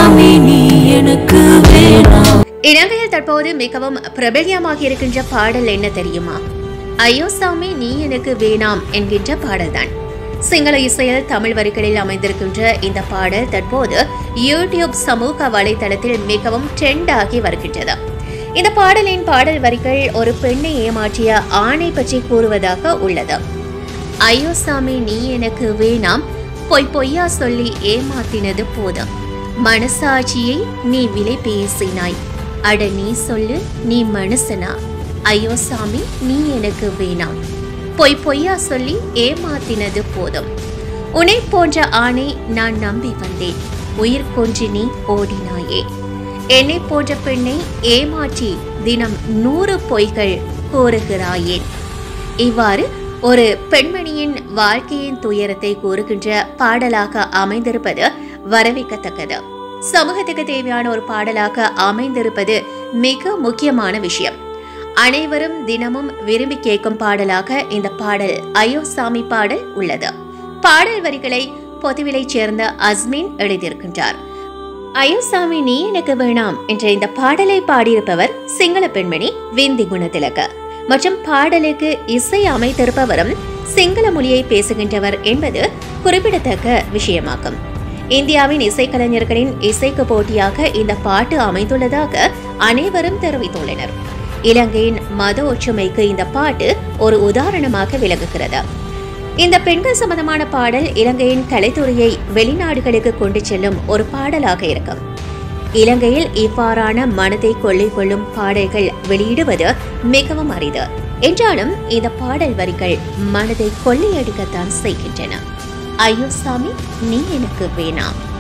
சாமி நீ எனக்கு வேணாம் இலங்கையில் தற்போது மிகவும் பிரபல்யமாக இருக்கின்ற பாடல் என்ன தெரியுமா ஐயோ சாமி நீ எனக்கு வேணாம் என்கின்ற பாடல்தான் சிங்கள இசையில் தமிழ் வரிகளில் அமைந்திருக்கின்ற இந்த பாடல் தற்போது யூடியூப் சமூக வலைதளத்தில் மிகவும் ட்ரெண்ட் ஆகி வருகின்றது இந்த பாடலின் பாடல் வரிகள் ஒரு பெண்ணை ஏமாற்றிய ஆணை பற்றி கூறுவதாக உள்ளது ஐயோ சாமி நீ எனக்கு வேணாம் பொய் பொய்யா சொல்லி ஏமாத்தினது போதும் மனசாட்சியை நீ விலை பேசினாய் அட நீ சொல்லு நீ மனுஷனா ஐயோ சாமி நீ எனக்கு வேணாம் பொய் பொய்யா சொல்லி ஏமாத்தினது போதும் உன்னை போன்ற ஆணை நான் நம்பி வந்தேன் உயிர் கொன்று நீ ஓடினாயே என்னை போன்ற பெண்ணை ஏமாற்றி தினம் நூறு பொய்கள் கூறுகிறாயேன் இவ்வாறு ஒரு பெண்மணியின் வாழ்க்கையின் துயரத்தை கூறுகின்ற பாடலாக அமைந்திருப்பது வரவேற்கத்தக்கது சமூகத்துக்கு தேவையான ஒரு பாடலாக அமைந்திருப்பது மிக முக்கியமான விஷயம் அனைவரும் தினமும் விரும்பி கேட்கும் பாடலாக இந்த பாடல் ஐயோ சாமி பாடல் உள்ளது பாடல் வரிகளை பொதுவிலைச் சேர்ந்த அஸ்மின் எழுதியிருக்கின்றார் ஐயோ சாமி நீ எனக்கு வேணாம் என்ற இந்த பாடலை பாடியிருப்பவர் சிங்கள பெண்மணி விந்தி குணதிலக மற்றும் பாடலுக்கு இசை அமைத்திருப்பவரும் சிங்கள மொழியை பேசுகின்றவர் என்பது குறிப்பிடத்தக்க விஷயமாகும் இந்தியாவின் இசைக்கலைஞர்களின் இசைக்கு போட்டியாக இந்த பாட்டு அமைந்துள்ளதாக அனைவரும் தெரிவித்துள்ளனர் இலங்கையின் மத ஒற்றுமைக்கு இந்த பாட்டு ஒரு உதாரணமாக விளங்குகிறது இந்த பெண்கள் சம்பந்தமான பாடல் இலங்கையின் கலைத்துறையை வெளிநாடுகளுக்கு கொண்டு செல்லும் ஒரு பாடலாக இருக்கும் இலங்கையில் இவ்வாறான மனதை கொள்ளை கொள்ளும் பாடல்கள் வெளியிடுவது மிகவும் அரிது என்றாலும் இந்த பாடல் வரிகள் மனதை கொள்ளையடிக்கத்தான் செய்கின்றன ஐயோ சாமி நீ எனக்கு வேணாம்